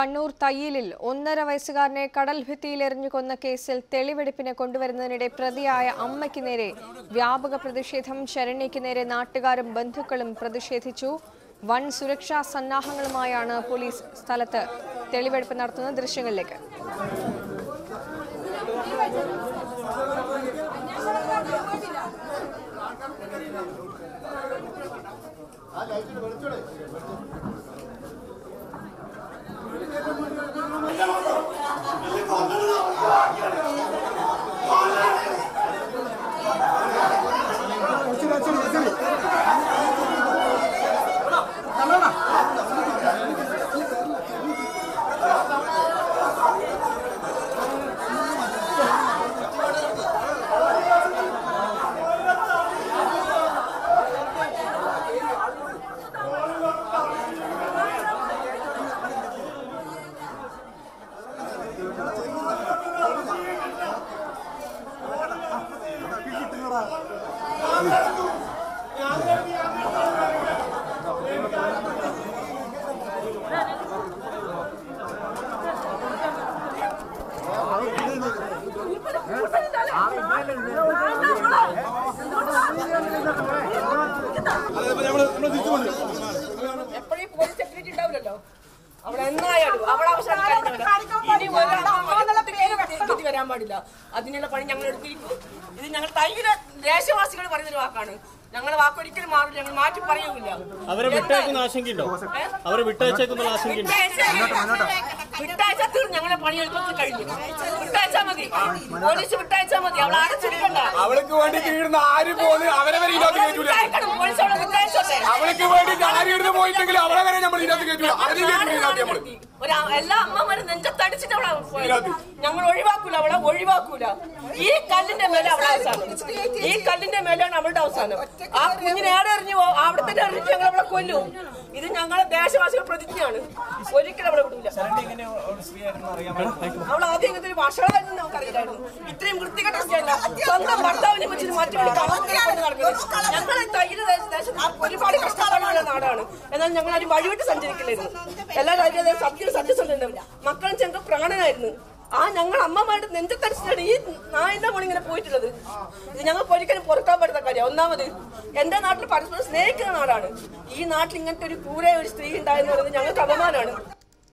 കണ്ണൂർ തയ്യിലിൽ ഒന്നര വയസ്സുകാരനെ കടൽ ഭിത്തിയിൽ എറിഞ്ഞു കൊന്ന കേസിൽ തെളിവെടുപ്പിന് കൊണ്ടുവരുന്നതിനിടെ പ്രതിയായ അമ്മയ്ക്ക് നേരെ വ്യാപക പ്രതിഷേധം ശരണ്യയ്ക്ക് നേരെ നാട്ടുകാരും ബന്ധുക്കളും പ്രതിഷേധിച്ചു വൻ സുരക്ഷാ സന്നാഹങ്ങളുമായാണ് പോലീസ് സ്ഥലത്ത് തെളിവെടുപ്പ് നടത്തുന്ന ദൃശ്യങ്ങളിലേക്ക് എപ്പോഴും പോലീസ് സെക്യൂരിറ്റി ഉണ്ടാവില്ലല്ലോ അവിടെ എന്നായാലും അവിടെ അവസാനം കഴിഞ്ഞവരാ. ഇനി ഒരു കുട്ടി വരാൻ പാടില്ല അതിനുള്ള പണി ഞങ്ങൾ എടുത്തിരിക്കും ഇത് ഞങ്ങൾ തൈകിലെ ദേശവാസികൾ പറയുന്നൊരു വാക്കാണ് ഞങ്ങൾ വാക്കൊരിക്കലും മാറില്ല ഞങ്ങൾ മാറ്റി പറയുകയില്ല അവരെ വിട്ടയക്കുന്ന ആശങ്കയുണ്ടോ അവരെ വിട്ടയച്ചേക്കുന്ന ആശങ്കയുണ്ടോ വിട്ടയച്ചാൽ തീർന്നു ഞങ്ങളെ പണിയെടുത്ത് കഴിഞ്ഞു വിട്ടയച്ചാൽ മതി പോലീസ് വിട്ടയച്ചാൽ മതി അവളെ അടച്ചിരിക്കണ്ട അവൾക്ക് വേണ്ടി കീഴുന്ന ആര് പോന്ന് അവരെ ഇതിനകത്ത് കയറ്റൂല വിട്ടയക്കണം പോലീസ് അവളെ വിട്ടയച്ചോട്ടെ അവൾക്ക് വേണ്ടി ആര് ഇടുന്ന് പോയിട്ടെങ്കിൽ അവളെ വരെ നമ്മൾ ഇതിനകത്ത് കയറ്റൂല അതിന് കയറ്റൂല ഇതിനകത്ത് നമ്മള് ഒരു എല്ലാ അമ്മമാരും നെഞ്ചത്തടിച്ചിട്ട് അവളെ പോയത്. ഞങ്ങൾ ഒഴിവാക്കൂല അവളെ ഒഴിവാക്കൂല ഈ കല്ലിന്റെ മേലെ അവളെ അവസാനം ഈ കല്ലിന്റെ മേലെയാണ് അവളുടെ അവസാനം ആ കുഞ്ഞിനെ ഏടെ എറിഞ്ഞു പോ- അവിടെ തന്നെ എറിഞ്ഞു ഞങ്ങൾ അവളെ കൊല്ലും ഇത് ഞങ്ങളെ ദേശവാസികൾ പ്രതിജ്ഞയാണ് ഒരിക്കലും അവളെ വിടൂല അവൾ ആദ്യം ഇങ്ങനത്തെ ഒരു വഷളായിരുന്നു നമുക്കറിയില്ലായിരുന്നു ഇത്രയും വൃത്തികെട്ട സ്ത്രീയല്ല സ്വന്തം ഭർത്താവിനെ വെച്ചിട്ട് മറ്റു നടക്കുന്നത് ഞങ്ങളെ തയ്യല് ദേശത്ത് ഒരുപാട് കഷ്ടപ്പാടുള്ള നാടാണ് എന്നാൽ ഞങ്ങൾ ഒരു വഴിവിട്ട് സഞ്ചരിക്കില്ലായിരുന്നു എല്ലാ രാജ്യവും സത്യം സത്യസന്ധനും മക്കളും ചെങ്ക പ്രാണനായിരുന്നു ആ ഞങ്ങൾ അമ്മമാരുടെ നെഞ്ചത്തടിച്ചിട്ടാണ് ഈ നായന്റെ മോൾ ഇങ്ങനെ പോയിട്ടുള്ളത് ഇത് ഞങ്ങൾക്ക് ഒരിക്കലും പൊറുക്കാൻ പറ്റുന്ന കാര്യം ഒന്നാമത് എന്റെ നാട്ടിൽ പരസ്പരം സ്നേഹിക്കുന്ന നാടാണ് ഈ നാട്ടിൽ ഇങ്ങനത്തെ ഒരു കൂരെ ഒരു സ്ത്രീ ഉണ്ടായെന്ന് പറയുന്നത് ഞങ്ങൾക്ക് അപമാനമാണ്